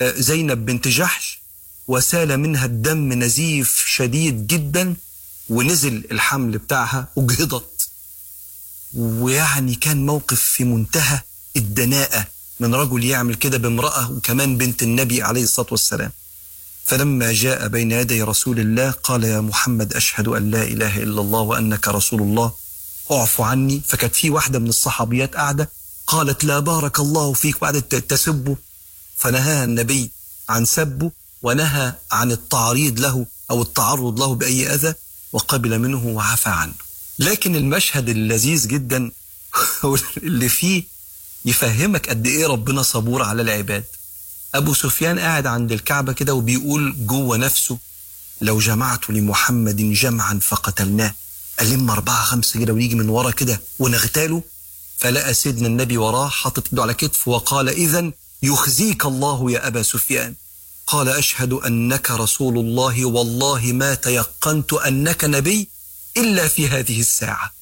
زينب بنت جحش وسال منها الدم نزيف شديد جدا ونزل الحمل بتاعها وجهضت ويعني كان موقف في منتهى الدناءة من رجل يعمل كده بامرأة وكمان بنت النبي عليه الصلاة والسلام فلما جاء بين يدي رسول الله قال يا محمد أشهد أن لا إله إلا الله وأنك رسول الله اعف عني فكانت في واحدة من الصحابيات قاعدة قالت لا بارك الله فيك وقعدت تسبه فنهاها النبي عن سبه ونهى عن التعريض له أو التعرض له بأي أذى وقبل منه وعفى عنه لكن المشهد اللذيذ جدا اللي فيه يفهمك قد ايه ربنا صبور على العباد ابو سفيان قاعد عند الكعبه كده وبيقول جوه نفسه لو جمعت لمحمد جمعا فقتلناه ألم أربعة خمسة كده ويجي من ورا كده ونغتاله فلقى سيدنا النبي وراه حاطط ايده على كتفه وقال إذا يخزيك الله يا أبا سفيان قال أشهد أنك رسول الله والله ما تيقنت أنك نبي إلا في هذه الساعة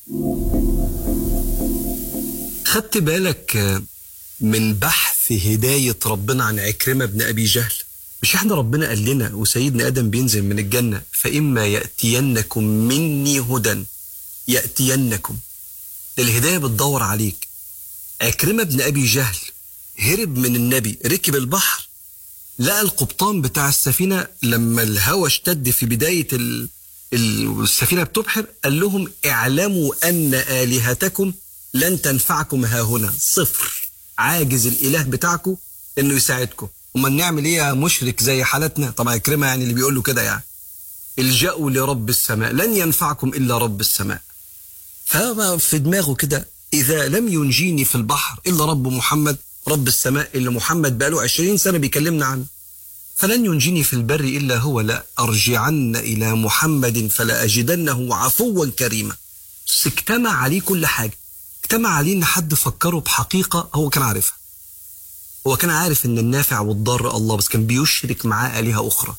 خدت بالك من بحث هداية ربنا عن عكرمة بن أبي جهل مش احنا ربنا قال لنا وسيدنا آدم بينزل من الجنة فإما يأتينكم مني هدى يأتينكم ده الهداية بتدور عليك عكرمة بن أبي جهل هرب من النبي ركب البحر لقى القبطان بتاع السفينة لما الهوى اشتد في بداية ال... السفينة بتبحر قال لهم اعلموا أن آلهتكم لن تنفعكم ها هنا صفر عاجز الإله بتاعكم إنه يساعدكم امال نعمل ايه يا مشرك زي حالتنا طبعا يكرمها يعني اللي بيقول له كده يعني الجأوا لرب السماء لن ينفعكم الا رب السماء فما في دماغه كده اذا لم ينجيني في البحر الا رب محمد رب السماء اللي محمد بقاله عشرين سنه بيكلمنا عنه فلن ينجيني في البر الا هو لا ارجعن الى محمد فلا اجدنه عفوا كريما اجتمع عليه كل حاجه اجتمع عليه ان حد فكره بحقيقه هو كان عارفها هو كان عارف ان النافع والضار الله بس كان بيشرك معاه آلهة أخرى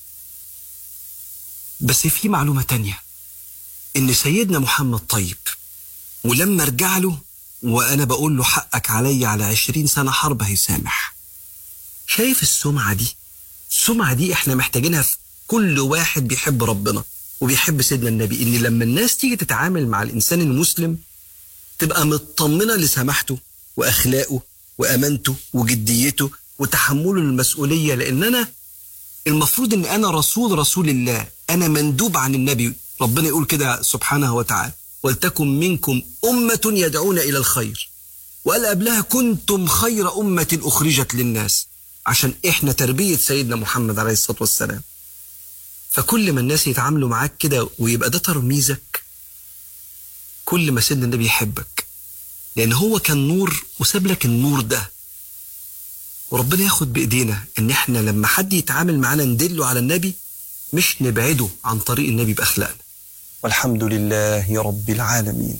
بس في معلومة تانية ان سيدنا محمد طيب ولما ارجع له وانا بقول له حقك عليا على عشرين سنة حرب هيسامح شايف السمعة دي السمعة دي احنا محتاجينها في كل واحد بيحب ربنا وبيحب سيدنا النبي ان لما الناس تيجي تتعامل مع الانسان المسلم تبقى مطمنة لسماحته واخلاقه وامانته وجديته وتحمله المسؤوليه لان انا المفروض ان انا رسول رسول الله انا مندوب عن النبي ربنا يقول كده سبحانه وتعالى ولتكن منكم امه يدعون الى الخير وقال قبلها كنتم خير امه اخرجت للناس عشان احنا تربيه سيدنا محمد عليه الصلاه والسلام فكل ما الناس يتعاملوا معاك كده ويبقى ده ترميزك كل ما سيدنا النبي يحبك لأن هو كان نور وساب لك النور ده وربنا ياخد بإيدينا إن إحنا لما حد يتعامل معانا ندله على النبي مش نبعده عن طريق النبي بأخلاقنا والحمد لله رب العالمين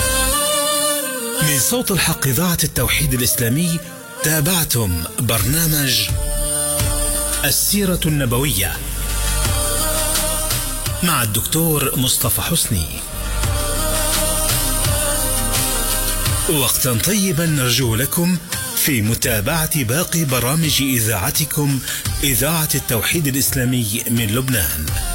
من صوت الحق إذاعة التوحيد الإسلامي تابعتم برنامج السيرة النبوية مع الدكتور مصطفى حسني وقتا طيبا نرجو لكم في متابعة باقي برامج إذاعتكم إذاعة التوحيد الإسلامي من لبنان